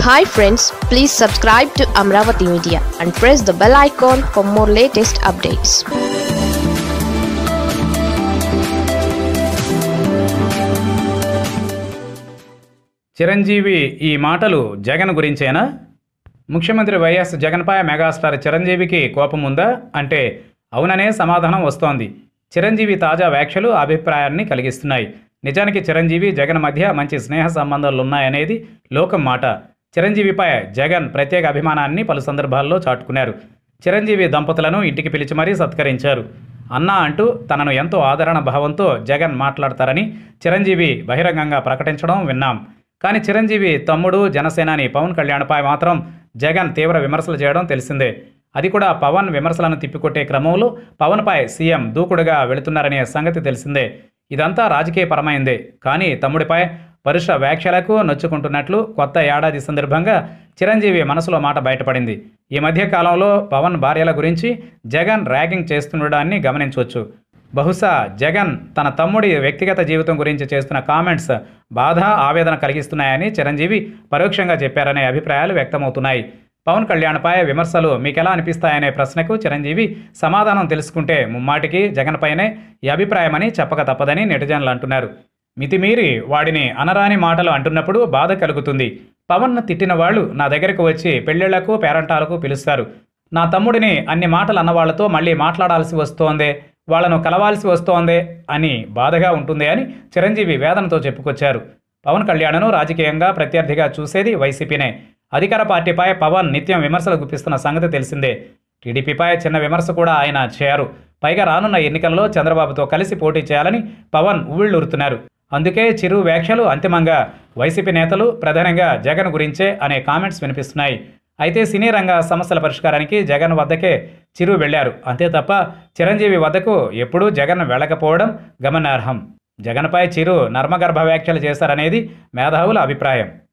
hi friends please subscribe to Amaravati media and press the bell icon for more latest updates Chiranjeevi ఈ మాటలు జగన్ గురించేనా ముఖ్యమంత్రి YS జగన్పై megastar చిరంజీవికి కోపం ఉందా అంటే అవుననే సమాధానం వస్తోంది చిరంజీవి తాజా వ్యాఖ్యలు ఆ అభిప్రాయాన్ని కలిగిస్తున్నాయి నిజానికి చిరంజీవి జగన్ మధ్య మంచి స్నేహ సంబంధాలు ఉన్నాయనేది లోకం మాట చిరంజీవిపై జగన్ ప్రత్యేక అభిమానాన్ని పలు సందర్భాల్లో చాటుకున్నారు చిరంజీవి దంపతులను ఇంటికి పిలిచి మరీ సత్కరించారు అన్నా అంటూ తనను ఎంతో ఆదరణ భావంతో జగన్ మాట్లాడతారని చిరంజీవి బహిరంగంగా ప్రకటించడం విన్నాం కానీ చిరంజీవి తమ్ముడు జనసేనాని పవన్ కళ్యాణ్పై మాత్రం జగన్ తీవ్ర విమర్శలు చేయడం తెలిసిందే అది కూడా పవన్ విమర్శలను తిప్పికొట్టే క్రమంలో పవన్పై సీఎం దూకుడుగా వెళుతున్నారనే సంగతి తెలిసిందే ఇదంతా రాజకీయపరమైందే కానీ తమ్ముడిపై పరుష వ్యాఖ్యలకు నొచ్చుకుంటున్నట్లు కొత్త ఏడాది సందర్భంగా చిరంజీవి మనసులో మాట బయటపడింది ఈ మధ్య కాలంలో పవన్ భార్యల గురించి జగన్ ర్యాగింగ్ చేస్తుండడాన్ని గమనించవచ్చు బహుశా జగన్ తన తమ్ముడి వ్యక్తిగత జీవితం గురించి చేస్తున్న కామెంట్స్ బాధ ఆవేదన కలిగిస్తున్నాయని చిరంజీవి పరోక్షంగా చెప్పారనే అభిప్రాయాలు వ్యక్తమవుతున్నాయి పవన్ కళ్యాణ్పై విమర్శలు మీకెలా అనిపిస్తాయనే ప్రశ్నకు చిరంజీవి సమాధానం తెలుసుకుంటే ముమ్మాటికి జగన్పైనే ఈ అభిప్రాయమని చెప్పక తప్పదని నెటిజన్లు అంటున్నారు మితిమీరి వాడిని అనరాని మాటలు అంటున్నప్పుడు బాధ కలుగుతుంది పవన్ను తిట్టిన వాళ్ళు నా దగ్గరకు వచ్చి పెళ్ళిళ్లకు పేరంటాలకు పిలుస్తారు నా తమ్ముడిని అన్ని మాటలు అన్నవాళ్లతో మళ్ళీ మాట్లాడాల్సి వస్తోందే వాళ్లను కలవాల్సి వస్తోందే అని బాధగా ఉంటుంది అని చిరంజీవి వేదనతో చెప్పుకొచ్చారు పవన్ కళ్యాణ్ను రాజకీయంగా ప్రత్యర్థిగా చూసేది వైసీపీనే అధికార పార్టీపై పవన్ నిత్యం విమర్శలు గుప్పిస్తున్న సంగతి తెలిసిందే టీడీపీపై చిన్న విమర్శ కూడా ఆయన చేయరు పైగా రానున్న ఎన్నికల్లో చంద్రబాబుతో కలిసి పోటీ చేయాలని పవన్ ఉవ్విళ్ళూరుతున్నారు అందుకే చిరు వ్యాఖ్యలు అంతిమంగా వైసీపీ నేతలు ప్రధానంగా జగన్ గురించే అనే కామెంట్స్ వినిపిస్తున్నాయి అయితే సినీ రంగ సమస్యల పరిష్కారానికి జగన్ వద్దకే చిరు వెళ్లారు అంతే తప్ప చిరంజీవి వద్దకు ఎప్పుడూ జగన్ వెళ్ళకపోవడం గమనార్హం జగన్పై చిరు నర్మగర్భ వ్యాఖ్యలు చేశారనేది మేధావుల అభిప్రాయం